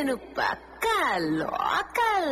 నేను పక్కా లోకల్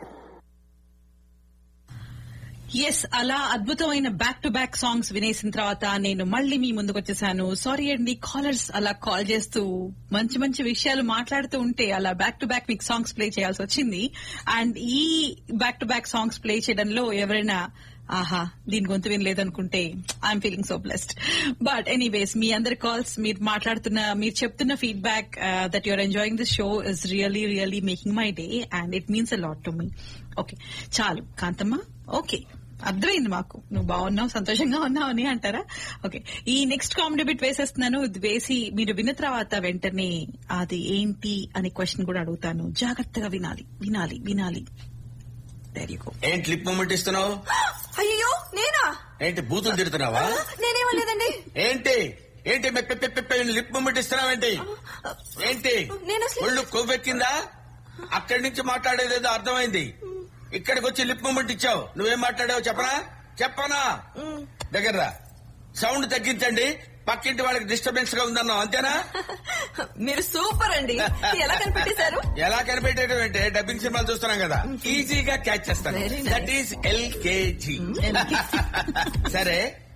ఎస్ అలా అద్భుతమైన బ్యాక్ టు బ్యాక్ సాంగ్స్ వినేసిన తర్వాత నేను మళ్ళీ మీ ముందుకు వచ్చేసాను సారీ అండి కాలర్స్ అలా కాల్ చేస్తూ మంచి మంచి విషయాలు మాట్లాడుతూ ఉంటే అలా బ్యాక్ టు బ్యాక్ మీకు సాంగ్స్ ప్లే చేయాల్సి వచ్చింది అండ్ ఈ back to back songs play చేయడంలో ఎవరైనా ఆహా దీని గొంతు వినలేదనుకుంటే I'm feeling so blessed but anyways మీ అందరి కాల్స్ మీరు మాట్లాడుతున్న మీరు చెప్తున్న feedback that you're enjoying this show is really really making my day and it means a lot to me okay చాలు కాంతమ్మ ఓకే అర్థమైంది మాకు నువ్వు బాగున్నావు సంతోషంగా ఉన్నావు అని అంటారా ఓకే ఈ నెక్స్ట్ కామెడీ బిట్ వేసేస్తున్నాను ఇది వేసి మీరు విన్న తర్వాత వెంటనే అది ఏంటి అనే క్వశ్చన్ కూడా అడుగుతాను జాగ్రత్తగా వినాలి వినాలి వినాలి There you go. ఏంటి లిప్ మూమెంట్ ఇస్తున్నావు అయ్యో నేనా ఏంటి బూతులు తిడుతున్నావా నేనేమలేదండి ఏంటి ఏంటి మెప్పి పెప్పి పెప్పి లిప్ మూమెంట్ ఇస్తున్నావేంటి ఏంటి నేను అసలు- ఒళ్ళు కొవ్వెక్కిందా అక్కడి నుంచి మాట్లాడేదేదో అర్థమైంది ఇక్కడికి వచ్చి లిప్ మూమెంట్ ఇచ్చావు నువ్వేం మాట్లాడావు చెప్పనా చెప్పనా దగ్గర రా. సౌండ్ తగ్గించండి పక్కింటి వాళ్ళకి డిస్టర్బెన్స్ గా ఉందన్నావు అంతేనా మీరు సూపర్ అండి ఎలా కనిపెట్టేశారు ఎలా కనిపెట్టేయడం అంటే డబ్బింగ్ సినిమాలు చూస్తున్నాం కదా ఈజీగా క్యాచ్ చేస్తాను Very nice. That is LKG సరే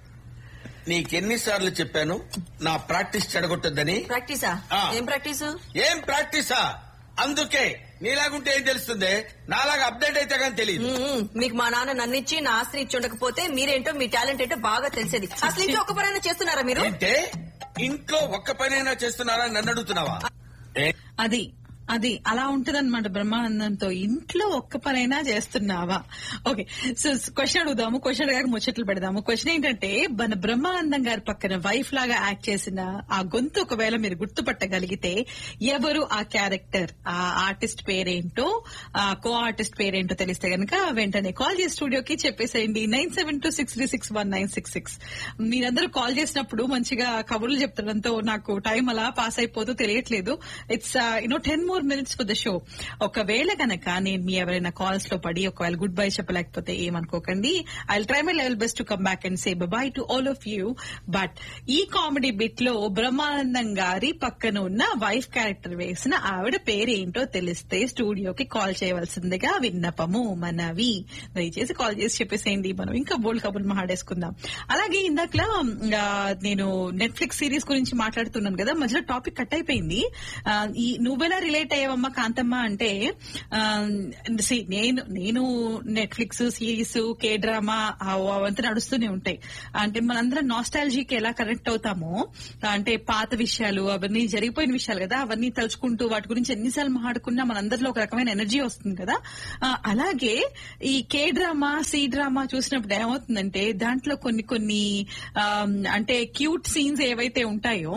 నీకెన్నిసార్లు చెప్పాను నా ప్రాక్టీస్ చెడగొట్టొద్దని ప్రాక్టీసా ఆ. ఏం ప్రాక్టీసు ఏం ప్రాక్టీసా అందుకే నీలాగుంటే ఏం తెలుస్తుంది నాలాగా అప్డేట్ అయితే కానీ తెలియదు మ్మ్. మీకు మా నాన్న నన్నిచ్చి నా ఆస్తిని ఇచ్చి ఉండకపోతే మీరేంటో మీ టాలెంట్ ఏంటో బాగా తెలిసేది అసలు ఇంట్లో ఒక పనైనా చేస్తున్నారా మీరు అంటే ఇంట్లో ఒక్క పనైనా చేస్తున్నారా నన్ను అడుగుతున్నావా ఏ? అది అది అలా ఉంటదన్నమాట బ్రహ్మానందంతో ఇంట్లో ఒక్క పనైనా చేస్తున్నావా ఓకే సో క్వశ్చన్ అడుగుదాము క్వశ్చన్ అడగాక ముచ్చట్లు పెడదాము క్వశ్చన్ ఏంటంటే మన బ్రహ్మానందం గారి పక్కన వైఫ్ లాగా యాక్ట్ చేసిన ఆ గొంతు ఒకవేళ మీరు గుర్తుపట్టగలిగితే ఎవరు ఆ క్యారెక్టర్ ఆ ఆర్టిస్ట్ పేరేంటో ఆ కో ఆర్టిస్ట్ పేరేంటో తెలిస్తే గనక వెంటనే కాల్ చేసి స్టూడియోకి చెప్పేసేయండి nine seven two six three six one nine six six మీరందరూ కాల్ చేసినప్పుడు మంచిగా కబుర్లు చెప్తుండడంతో నాకు టైం అలా పాస్ అయిపోతూ తెలియట్లేదు it's you know ten more minutes for the show ఒకవేళ గనక నేను మీ ఎవరైనా కాల్స్ లో పడి ఒకవేళ గుడ్ బై చెప్పలేకపోతే ఏమనుకోకండి I try my level best to come back and say bye to all of you but ఈ కామెడీ బిట్ లో బ్రహ్మానందం గారి పక్కన ఉన్న వైఫ్ క్యారెక్టర్ వేసిన ఆవిడ పేరేంటో తెలిస్తే స్టూడియోకి కాల్ చేయవలసిందిగా విన్నపము మనవి దయచేసి కాల్ చేసి చెప్పేసేయండి మనం ఇంకా బోల్డ్ కబుర్లు మాట్లాడేసుకుందాం అలాగే ఇందాకలా ఆ, నేను నెట్ఫ్లిక్స్ సిరీస్ గురించి మాట్లాడుతున్నాను కదా మధ్యలో టాపిక్ కట్ అయిపోయింది ఆ, ఈ నువ్వెలా రిలేట్ అయ్యావమ్మా కాంతమ్మ అంటే ఆ, see, నేను నేను నెట్ఫ్లిక్స్ సిరీస్ కే డ్రామా అవంతా నడుస్తూనే ఉంటాయి అంటే మనందరం నాస్టాలజీకి ఎలా కనెక్ట్ అవుతామో అంటే పాత విషయాలు అవన్నీ జరిగిపోయిన విషయాలు కదా అవన్నీ తలుచుకుంటూ వాటి గురించి ఎన్నిసార్లు మాట్లాడుకున్నా మనందరిలో ఒక రకమైన ఎనర్జీ వస్తుంది కదా ఆ, అలాగే ఈ కే డ్రామా సి డ్రామా చూసినప్పుడు ఏమవుతుందంటే దాంట్లో కొన్ని కొన్ని ఆ, అంటే క్యూట్ సీన్స్ ఏవైతే ఉంటాయో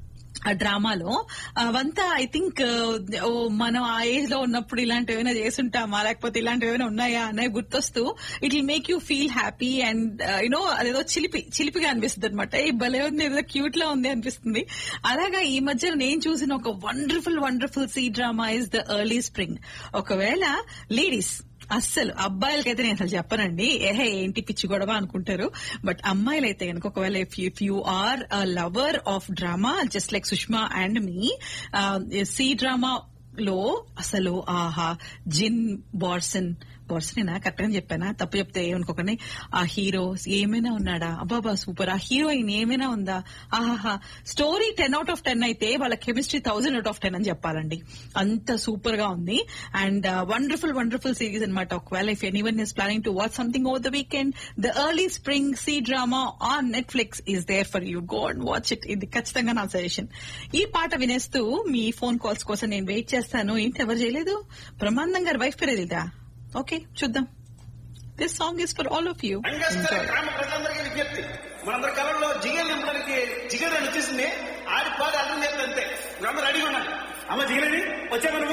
ఆ డ్రామాలో అవంతా ఐ థింక్ ఓ మనం ఆ ఏజ్ లో ఉన్నప్పుడు ఇలాంటివి ఏమైనా చేసుంటామా లేకపోతే ఇలాంటివి ఏమైనా ఉన్నాయా అనేవి గుర్తొస్తూ it will make you feel happy and you know అదేదో చిలిపి చిలిపిగా అనిపిస్తుంది అనమాట ఏ భలే ఉంది ఏదో క్యూట్ లా ఉంది అనిపిస్తుంది అలాగా ఈ మధ్య నేను చూసిన ఒక wonderful wonderful C drama is the early spring ఒకవేళ లేడీస్ అస్సలు అబ్బాయిలకైతే నేను అసలు చెప్పనండి ఏహే ఏంటి పిచ్చి గొడవ అనుకుంటారు బట్ అమ్మాయిలైతే కనుక ఒకవేళ if if you are a lover of drama just like Sushma and me C drama లో అసలు ఆహా జిన్ బార్సన్ బార్సనేనా కరెక్ట్ గా చెప్పానా తప్పు చెప్తే ఏమనుకోకండి ఆ హీరో ఏమైనా ఉన్నాడా అబ్బాబా సూపర్ ఆ హీరోయిన్ ఏమైనా ఉందా ఆహాహా story ten out of ten అయితే వాళ్ళ chemistry thousand out of ten అని చెప్పాలండి అంత సూపర్ గా ఉంది అండ్ వండర్ఫుల్ వండర్ఫుల్ సిరీస్ అనమాట ఒకవేళ if anyone is planning to watch something over the weekend the early spring sea drama on Netflix is there for you go and watch it ఇది ఖచ్చితంగా నా సజెషన్ ఈ పాట వినేస్తూ మీ phone calls కోసం నేను wait చేస్తాను ఏంటి ఎవరు చేయలేదు బ్రహ్మానందం గారి వైఫ్ పేరు తెలీదా ఓకే చూద్దాం this song is for all of you రంగస్థల గ్రామ ప్రజలందరికీ విజ్ఞప్తి మనందరి కళల్లో జిగేలు నింపడానికి జిగేలు వచ్చేసింది ఆడి పాది అర్థం చేస్తే అంతే మీరందరూ రెడీగా ఉండండి అమ్మ జిగేలని వచ్చా నువ్వు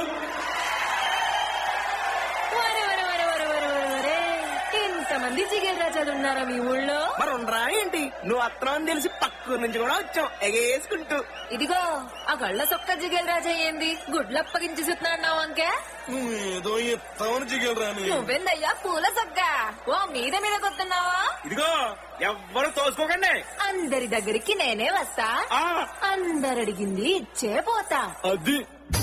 వరే, వరే, వరే, వరే, వరే, వరే, వరే. ఇంతమంది జిగేల్ రాజాలు ఉన్నారా మీ ఊళ్ళో మరి ఉండరా ఏంటి నువ్వు అత్తనం తెలిసి పక్క నుంచి కూడా వచ్చాం ఎగేసుకుంటూ ఇదిగో ఆ గళ్ళ సొక్క జిగేల్ రాజా ఏంది గుడ్లు అప్పగించి సుతున్నావు అంకే ఏదో ఎత్తామని జిగేలు నువ్వెందయ్యా పూల సొక్క ఓ మీద మీద కొత్తున్నావా ఇదిగో ఎవ్వరు తోసుకోకండి అందరి దగ్గరికి నేనే వస్తా ఆ అందరు అడిగింది ఇచ్చే పోతా అది